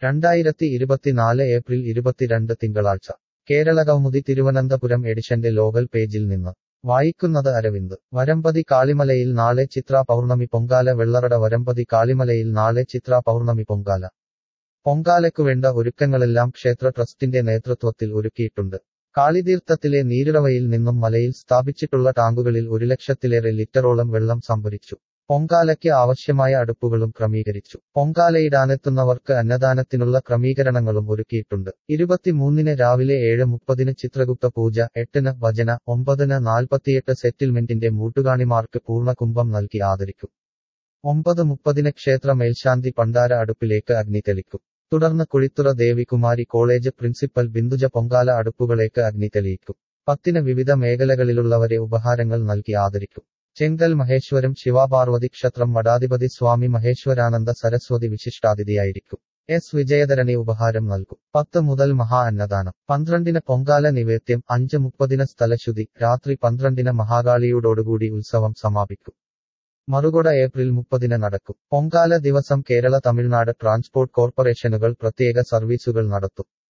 രണ്ടായിരത്തി ഇരുപത്തിനാല് ഏപ്രിൽ ഇരുപത്തിരണ്ട് തിങ്കളാഴ്ച കേരള കൗമുദി തിരുവനന്തപുരം എഡിഷന്റെ ലോകൽ പേജിൽ നിന്ന് വായിക്കുന്നത് അരവിന്ദ് വരമ്പതി കാളിമലയിൽ നാളെ ചിത്ര പൗർണമി പൊങ്കാല വെള്ളറട വരമ്പതി കാളിമലയിൽ നാളെ ചിത്ര പൗർണമി പൊങ്കാല പൊങ്കാലയ്ക്കുവേണ്ട ഒരുക്കങ്ങളെല്ലാം ക്ഷേത്ര ട്രസ്റ്റിന്റെ നേതൃത്വത്തിൽ ഒരുക്കിയിട്ടുണ്ട് കാളിതീർത്ഥത്തിലെ നീരുറവയിൽ നിന്നും മലയിൽ സ്ഥാപിച്ചിട്ടുള്ള ടാങ്കുകളിൽ ഒരു ലക്ഷത്തിലേറെ ലിറ്ററോളം വെള്ളം സംഭരിച്ചു പൊങ്കാലയ്ക്ക് ആവശ്യമായ അടുപ്പുകളും ക്രമീകരിച്ചു പൊങ്കാലയിടാനെത്തുന്നവർക്ക് അന്നദാനത്തിനുള്ള ക്രമീകരണങ്ങളും ഒരുക്കിയിട്ടുണ്ട് ഇരുപത്തിമൂന്നിന് രാവിലെ ഏഴ് മുപ്പതിന് ചിത്രഗുപ്ത പൂജ എട്ടിന് ഭജന ഒമ്പതിന് നാൽപ്പത്തിയെട്ട് സെറ്റിൽമെന്റിന്റെ മൂട്ടുകാണിമാർക്ക് പൂർണ്ണകുംഭം നൽകി ആദരിക്കും ഒമ്പത് മുപ്പതിന് ക്ഷേത്ര മേൽശാന്തി പണ്ടാര അടുപ്പിലേക്ക് അഗ്നി തെളിക്കും തുടർന്ന് കുഴിത്തുറ ദേവികുമാരി കോളേജ് പ്രിൻസിപ്പൽ ബിന്ദുജ പൊങ്കാല അടുപ്പുകളേക്ക് അഗ്നി തെളിയിക്കും പത്തിന് വിവിധ മേഖലകളിലുള്ളവരെ ഉപഹാരങ്ങൾ നൽകി ആദരിക്കും ചെങ്കൽ മഹേശ്വരം ശിവപാർവതി ക്ഷത്രം മഠാധിപതി സ്വാമി മഹേശ്വരാനന്ദ സരസ്വതി വിശിഷ്ടാതിഥിയായിരിക്കും എസ് വിജയധരണി ഉപഹാരം നൽകും പത്ത് മുതൽ മഹാ അന്നദാനം പന്ത്രണ്ടിന് പൊങ്കാല നിവേദ്യം അഞ്ച് മുപ്പതിന് സ്ഥലശുതി രാത്രി പന്ത്രണ്ടിന് മഹാകാളിയോടോടുകൂടി ഉത്സവം സമാപിക്കും മറുകൊട ഏപ്രിൽ മുപ്പതിന് നടക്കും പൊങ്കാല ദിവസം കേരള തമിഴ്നാട് ട്രാൻസ്പോർട്ട് കോർപ്പറേഷനുകൾ പ്രത്യേക സർവീസുകൾ നടത്തും